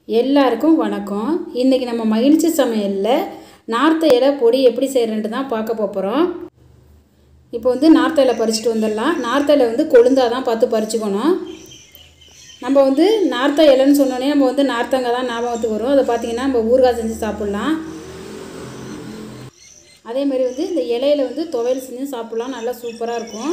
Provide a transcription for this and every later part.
எல்லாருக்கும் வணக்கம் இன்றைக்கி நம்ம மகிழ்ச்சி சமையலில் நார்த்த இலை பொடி எப்படி செய்கிறேன்ட்டு தான் பார்க்க போகிறோம் இப்போ வந்து நார்த்த இலை பறிச்சுட்டு வந்துடலாம் நார்த்த இலை வந்து கொழுந்தாக தான் பார்த்து பறிச்சுக்கணும் நம்ம வந்து நார்த்த இலைன்னு சொன்னோன்னே நம்ம வந்து நார்த்தங்காய் தான் ஞாபகத்துக்கு வரும் அதை பார்த்திங்கன்னா நம்ம ஊறுகாய் செஞ்சு சாப்பிட்லாம் அதேமாரி வந்து இந்த இலையில வந்து துவையல் செஞ்சு சாப்பிட்லாம் நல்லா சூப்பராக இருக்கும்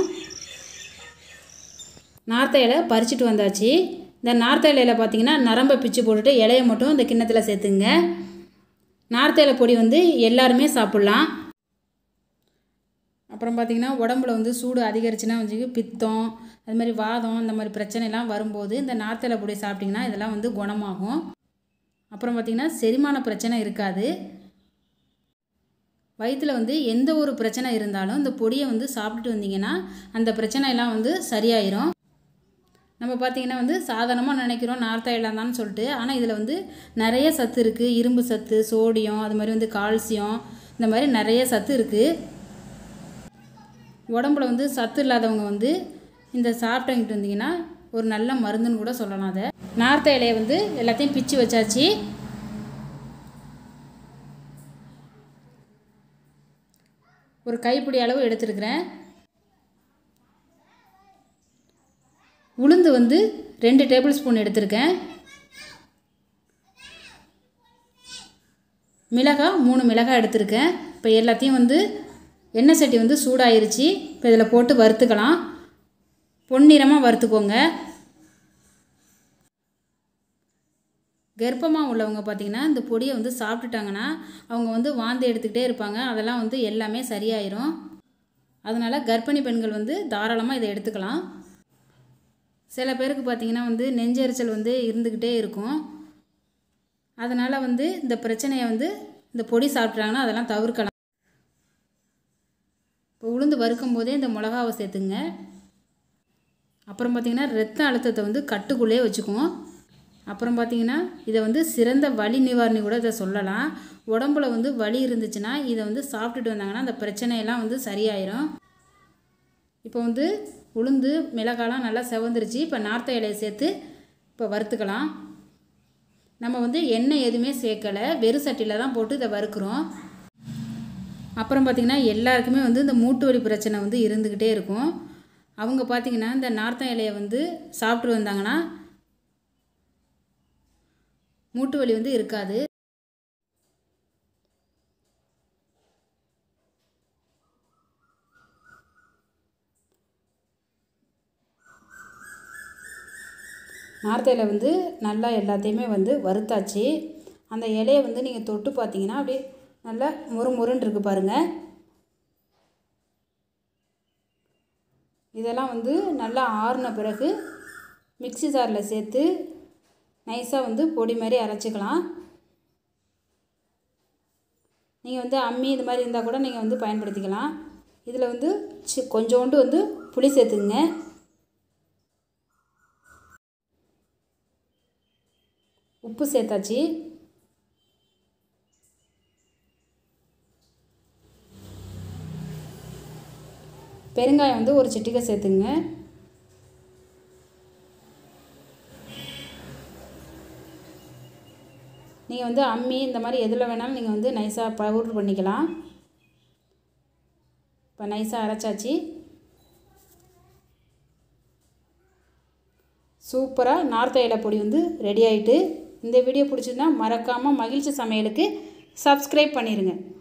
நார்த்த இலை பறிச்சுட்டு வந்தாச்சு இந்த நார்த்த இலையில் பார்த்தீங்கன்னா நரம்பை பிச்சு போட்டுட்டு இலையை மட்டும் இந்த கிண்ணத்தில் சேர்த்துங்க நார்த்த இலை பொடி வந்து எல்லாருமே சாப்பிட்லாம் அப்புறம் பார்த்திங்கன்னா உடம்புல வந்து சூடு அதிகரிச்சுன்னா வந்து பித்தம் அது மாதிரி வாதம் இந்த மாதிரி பிரச்சனைலாம் வரும்போது இந்த நார்த்த இலை பொடி சாப்பிட்டிங்கன்னா இதெல்லாம் வந்து குணமாகும் அப்புறம் பார்த்திங்கன்னா செரிமான பிரச்சனை இருக்காது வயிற்றில் வந்து எந்த ஒரு பிரச்சனை இருந்தாலும் இந்த பொடியை வந்து சாப்பிட்டுட்டு வந்தீங்கன்னா அந்த பிரச்சனையெல்லாம் வந்து சரியாயிரும் நம்ம பார்த்திங்கன்னா வந்து சாதாரணமாக நினைக்கிறோம் நார்த்தா இல்லாதான்னு சொல்லிட்டு ஆனால் இதில் வந்து நிறைய சத்து இருக்குது இரும்பு சத்து சோடியம் அது மாதிரி வந்து கால்சியம் இந்த மாதிரி நிறைய சத்து இருக்குது உடம்புல வந்து சத்து இல்லாதவங்க வந்து இந்த சாப்பிட்டுக்கிட்டு வந்தீங்கன்னா ஒரு நல்ல மருந்துன்னு கூட சொல்லலாம் அதை நார்த்த இலையை வந்து எல்லாத்தையும் பிச்சு வச்சாச்சு ஒரு கைப்பிடி அளவு எடுத்துருக்கிறேன் உளுந்து வந்து ரெண்டு டேபிள் ஸ்பூன் எடுத்திருக்கேன் மிளகாய் மூணு மிளகாய் எடுத்திருக்கேன் இப்போ எல்லாத்தையும் வந்து எண்ணெய் சட்டி வந்து சூடாயிருச்சு இப்போ இதில் போட்டு வறுத்துக்கலாம் பொன்னிறமாக வறுத்துக்கோங்க கர்ப்பமாக உள்ளவங்க பார்த்திங்கன்னா இந்த பொடியை வந்து சாப்பிட்டுட்டாங்கன்னா அவங்க வந்து வாந்தி எடுத்துக்கிட்டே இருப்பாங்க அதெல்லாம் வந்து எல்லாமே சரியாயிரும் அதனால் கர்ப்பிணி பெண்கள் வந்து தாராளமாக இதை எடுத்துக்கலாம் சில பேருக்கு பார்த்திங்கன்னா வந்து நெஞ்செரிச்சல் வந்து இருந்துக்கிட்டே இருக்கும் அதனால் வந்து இந்த பிரச்சனையை வந்து இந்த பொடி சாப்பிட்றாங்கன்னா அதெல்லாம் தவிர்க்கலாம் இப்போ உளுந்து வறுக்கும் போதே இந்த மிளகாவை சேர்த்துங்க அப்புறம் பார்த்திங்கன்னா ரத்த அழுத்தத்தை வந்து கட்டுக்குள்ளே வச்சுக்குவோம் அப்புறம் பார்த்திங்கன்னா இதை வந்து சிறந்த வலி நிவாரணி கூட இதை சொல்லலாம் உடம்புல வந்து வலி இருந்துச்சுன்னா இதை வந்து சாப்பிட்டுட்டு வந்தாங்கன்னா அந்த பிரச்சனையெல்லாம் வந்து சரியாயிரும் இப்போ வந்து உளுந்து மிளகாலாம் நல்லா செவந்துருச்சு இப்போ நார்த்த இலையை சேர்த்து இப்போ வறுத்துக்கலாம் நம்ம வந்து எண்ணெய் எதுவுமே சேர்க்கலை வெறும் சட்டியில் தான் போட்டு இதை வறுக்கிறோம் அப்புறம் பார்த்திங்கன்னா எல்லாருக்குமே வந்து இந்த மூட்டு வலி பிரச்சனை வந்து இருந்துக்கிட்டே இருக்கும் அவங்க பார்த்திங்கன்னா இந்த நார்த்த இலையை வந்து சாப்பிட்டு வந்தாங்கன்னா மூட்டு வலி வந்து இருக்காது நார்த்த இலை வந்து நல்லா எல்லாத்தையுமே வந்து வறுத்தாச்சு அந்த இலையை வந்து நீங்கள் தொட்டு பார்த்தீங்கன்னா அப்படியே நல்லா முறு முருன்னு இருக்கு பாருங்கள் இதெல்லாம் வந்து நல்லா ஆறுன பிறகு மிக்சி ஜாரில் சேர்த்து நைஸாக வந்து பொடி மாதிரி அரைச்சிக்கலாம் நீங்கள் வந்து அம்மி இது மாதிரி இருந்தால் கூட நீங்கள் வந்து பயன்படுத்திக்கலாம் இதில் வந்து சி கொஞ்சோண்டு வந்து புளி சேர்த்துங்க உப்பு சேர்த்தாச்சு பெருங்காயம் வந்து ஒரு சிட்டிகை சேர்த்துங்க நீங்கள் வந்து அம்மி இந்த மாதிரி எதில் வேணாலும் நீங்கள் வந்து நைஸாக பவுட்ரு பண்ணிக்கலாம் இப்போ நைஸாக அரைச்சாச்சு சூப்பராக நார்த்த இலை பொடி வந்து ரெடி ஆகிட்டு இந்த வீடியோ பிடிச்சிருந்தா மறக்காமல் மகிழ்ச்சி சமையலுக்கு சப்ஸ்கிரைப் பண்ணிடுங்க